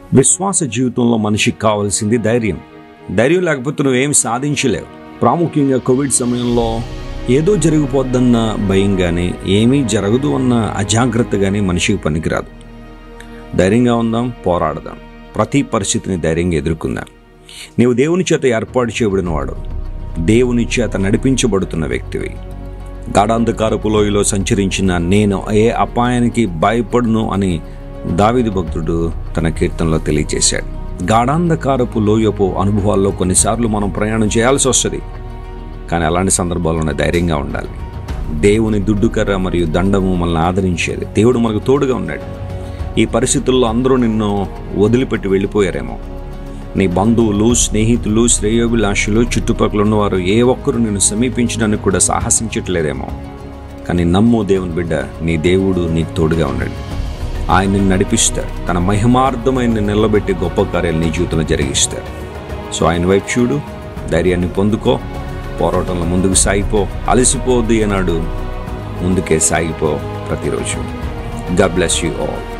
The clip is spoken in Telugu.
విశ్వాస జీవితంలో మనిషికి కావాల్సింది ధైర్యం ధైర్యం లేకపోతే నువ్వేం సాధించలేవు ప్రాముఖ్యంగా కోవిడ్ సమయంలో ఏదో జరిగిపోద్దన్న భయం కానీ ఏమీ జరగదు అన్న అజాగ్రత్త కానీ మనిషికి పనికిరాదు ధైర్యంగా ఉందాం పోరాడదాం ప్రతి పరిస్థితిని ధైర్యంగా ఎదుర్కొందాం నీవు దేవుని చేత ఏర్పాటు చేయబడినవాడు దేవుని చేత నడిపించబడుతున్న వ్యక్తివి గాఢాంధకారపు లోయలో సంచరించిన నేను ఏ అపాయానికి భయపడును అని దావిది భక్తుడు తన కీర్తనలో తెలియజేశాడు గాఢాంధకారపు లోయపు అనుభవాల్లో కొన్నిసార్లు మనం ప్రయాణం చేయాల్సి వస్తుంది కానీ అలాంటి సందర్భాల్లోనే ధైర్యంగా ఉండాలి దేవుని దుడ్డుకర్ర మరియు దండము మనల్ని ఆదరించేది దేవుడు మనకు తోడుగా ఉన్నాడు ఈ పరిస్థితుల్లో అందరూ నిన్ను వదిలిపెట్టి వెళ్ళిపోయారేమో నీ బంధువులు స్నేహితులు శ్రేయోభిలాషులు చుట్టుపక్కల ఉన్నవారు ఏ ఒక్కరు నిన్ను సమీపించడానికి కూడా సాహసించట్లేదేమో కానీ నమ్ము దేవుని బిడ్డ నీ దేవుడు నీకు తోడుగా ఉన్నాడు ఆయన నిన్ను నడిపిస్తాడు తన మహిమార్థమైన నిలబెట్టి గొప్ప కార్యాలు నీ జీవితంలో జరిగిస్తాడు సో ఆయన వైపు చూడు ధైర్యాన్ని పొందుకో పోరాటంలో ముందుకు సాగిపో అలసిపోద్ది అన్నాడు ముందుకే సాగిపో ప్రతిరోజు God bless you all.